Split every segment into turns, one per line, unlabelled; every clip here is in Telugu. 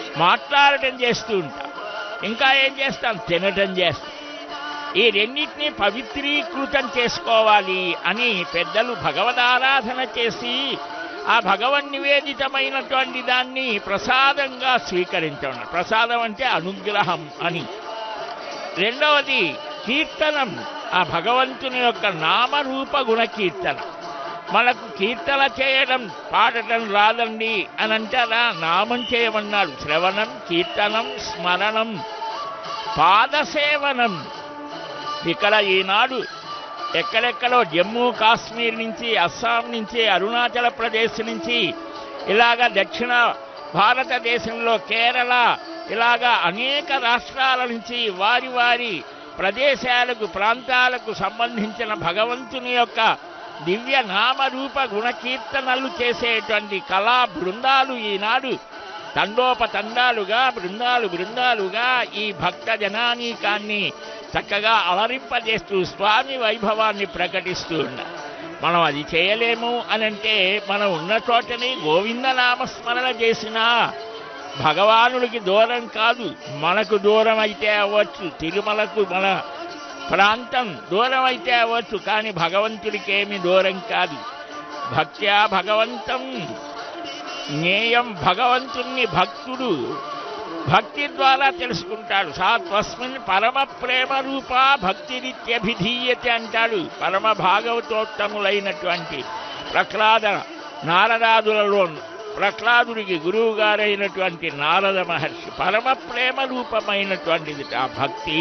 మాట్లాడటం చేస్తూ ఉంటాం ఇంకా ఏం చేస్తాం తినటం చేస్తాం ఈ రెండింటినీ పవిత్రీకృతం చేసుకోవాలి అని పెద్దలు భగవదారాధన చేసి ఆ భగవన్ నివేదితమైనటువంటి దాన్ని ప్రసాదంగా స్వీకరించడం ప్రసాదం అంటే అనుగ్రహం అని రెండవది కీర్తనం ఆ భగవంతుని యొక్క నామరూప గుణ కీర్తన మనకు కీర్తన చేయడం పాడటం రాదండి అని అంటారా నామం చేయమన్నాడు శ్రవణం కీర్తనం స్మరణం పాదసేవనం ఇక్కడ ఈనాడు ఎక్కడెక్కడో జమ్మూ కాశ్మీర్ నుంచి అస్సాం నుంచి అరుణాచల ప్రదేశ్ నుంచి ఇలాగ దక్షిణ భారతదేశంలో కేరళ ఇలాగా అనేక రాష్ట్రాల నుంచి వారి వారి ప్రదేశాలకు ప్రాంతాలకు సంబంధించిన భగవంతుని యొక్క దివ్య నామరూప గుణకీర్తనలు చేసేటువంటి కళా బృందాలు ఈనాడు తండోపతండాలుగా బృందాలు బృందాలుగా ఈ భక్త జనానీకాన్ని చక్కగా అలరింపజేస్తూ స్వామి వైభవాన్ని ప్రకటిస్తూ ఉన్నారు మనం అది చేయలేము అని అంటే మనం ఉన్న చోటని గోవిందనామస్మరణ చేసినా భగవానుడికి దూరం కాదు మనకు దూరం అయితే అవ్వచ్చు తిరుమలకు మన ప్రాంతం దూరం అయితే అవ్వచ్చు కానీ భగవంతుడికి ఏమి దూరం కాదు భక్త్యా భగవంతం జ్ఞేయం భగవంతుణ్ణి భక్తుడు భక్తి ద్వారా తెలుసుకుంటాడు సా తస్మిన్ పరమ ప్రేమ రూపా భక్తిరిత్యభిధీయతే అంటాడు పరమ భాగవతోత్తములైనటువంటి ప్రహ్లాద నారదాదులలో ప్రహ్లాదుడికి గురువు గారైనటువంటి నారద మహర్షి పరమ ప్రేమ రూపమైనటువంటిది ఆ భక్తి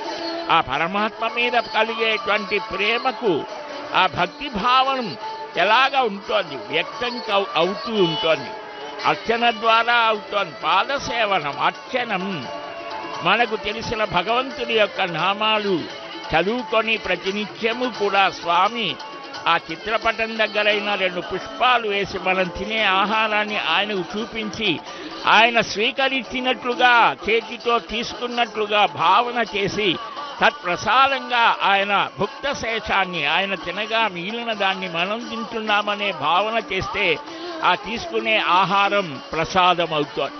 ఆ పరమాత్మ మీద కలిగేటువంటి ప్రేమకు ఆ భక్తి భావనం ఎలాగా ఉంటోంది వ్యక్తం కవ్- అవుతూ ఉంటోంది అర్చన ద్వారా అవుతోంది పాదసేవనం అర్చనం మనకు తెలిసిన భగవంతుని యొక్క నామాలు చదువుకొని ప్రతినిత్యము కూడా స్వామి ఆ చిత్రపటం దగ్గరైన రెండు పుష్పాలు వేసి మనం తినే ఆహారాన్ని ఆయనకు చూపించి ఆయన స్వీకరించినట్లుగా చేతితో తీసుకున్నట్లుగా భావన చేసి తత్ప్రసాదంగా ఆయన భుక్త శేషాన్ని ఆయన తినగా మిగిలిన దాన్ని మనం తింటున్నామనే భావన చేస్తే ఆ తీసుకునే ఆహారం ప్రసాదం అవుతోంది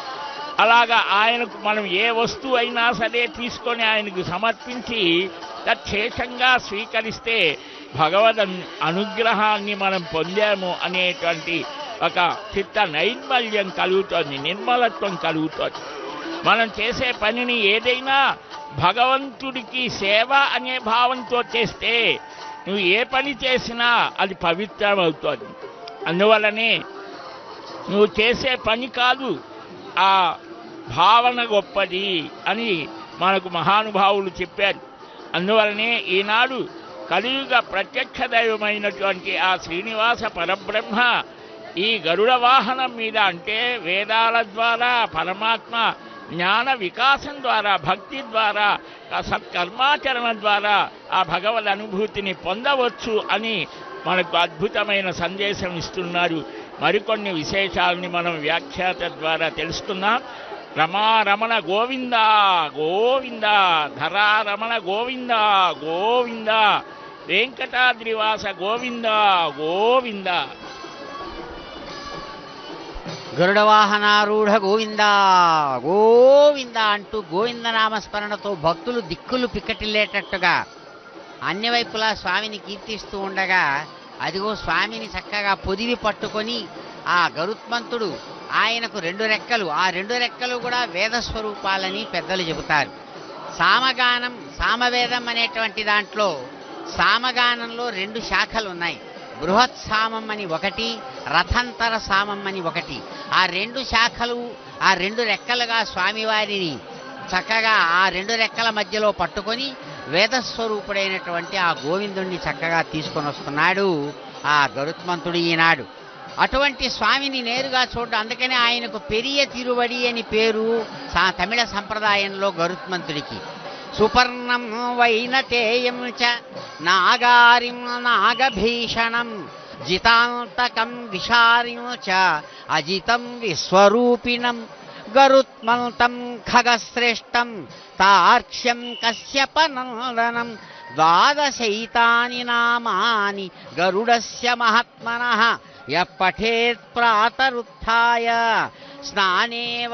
అలాగా ఆయనకు మనం ఏ వస్తువు అయినా సరే తీసుకొని ఆయనకు సమర్పించి తచ్చేషంగా స్వీకరిస్తే భగవద్ అను- అనుగ్రహాన్ని మనం పొందాము అనేటువంటి ఒక చిత్త నైర్మల్యం కలుగుతోంది నిర్మలత్వం కలుగుతోంది మనం చేసే పనిని ఏదైనా భగవంతుడికి సేవ అనే భావంతో చేస్తే నువ్వు ఏ పని చేసినా అది పవిత్రం అవుతోంది అందువలనే నువ్వు చేసే పని కాదు ఆ భావన గొప్పది అని మనకు మహానుభావులు చెప్పారు అందువలనే ఈనాడు కలియుగ ప్రత్యక్ష దైవమైనటువంటి ఆ శ్రీనివాస పరబ్రహ్మ ఈ గరుడ వాహనం మీద అంటే వేదాల ద్వారా పరమాత్మ జ్ఞాన వికాసం ద్వారా భక్తి ద్వారా ఆ సత్కర్మాచరణ ద్వారా ఆ భగవద్ అనుభూతిని పొందవచ్చు అని మనకు అద్భుతమైన సందేశం ఇస్తున్నారు మరికొన్ని విశేషాలని మనం వ్యాఖ్యాత ద్వారా తెలుసుకుందాం రమారమణ గోవింద గోవింద ధరారమణ గోవింద గోవింద వెంకటాద్రివాస గోవింద గోవింద
గరుడ వాహనారూఢ గోవింద గోవింద అంటూ గోవింద నామస్మరణతో భక్తులు దిక్కులు పిక్కటిల్లేటట్టుగా అన్ని వైపులా స్వామిని కీర్తిస్తూ ఉండగా అదిగో స్వామిని చక్కగా పొదివి పట్టుకొని ఆ గరుత్మంతుడు ఆయనకు రెండు రెక్కలు ఆ రెండు రెక్కలు కూడా వేద స్వరూపాలని పెద్దలు చెబుతారు సామగానం సామవేదం అనేటువంటి దాంట్లో సామగానంలో రెండు శాఖలు ఉన్నాయి బృహత్ సామం అని ఒకటి రథంతర సామం అని ఒకటి ఆ రెండు శాఖలు ఆ రెండు రెక్కలుగా స్వామివారిని చక్కగా ఆ రెండు రెక్కల మధ్యలో పట్టుకొని వేదస్వరూపుడైనటువంటి ఆ గోవిందుణ్ణి చక్కగా తీసుకొని వస్తున్నాడు ఆ గరుత్మంతుడు ఈనాడు అటువంటి స్వామిని నేరుగా చూడడం అందుకనే ఆయనకు పెరియ తిరువడి అని పేరు సా తమిళ సంప్రదాయంలో గరుత్మంతుడికి సుపర్ణం వైనతేయం చ నాగారిం నాగభీషణం జితాంతకం విషారిం చ అజితం విశ్వరూపిణం గరుత్మంతం ఖగశ్రేష్టం తార్క్ష్యం కశ్యపనందనం ద్వాదశైతాని నామాని గరుడస్య మహాత్మనః యః పఠేత్ ప్రాతరుత్థాయ స్నానే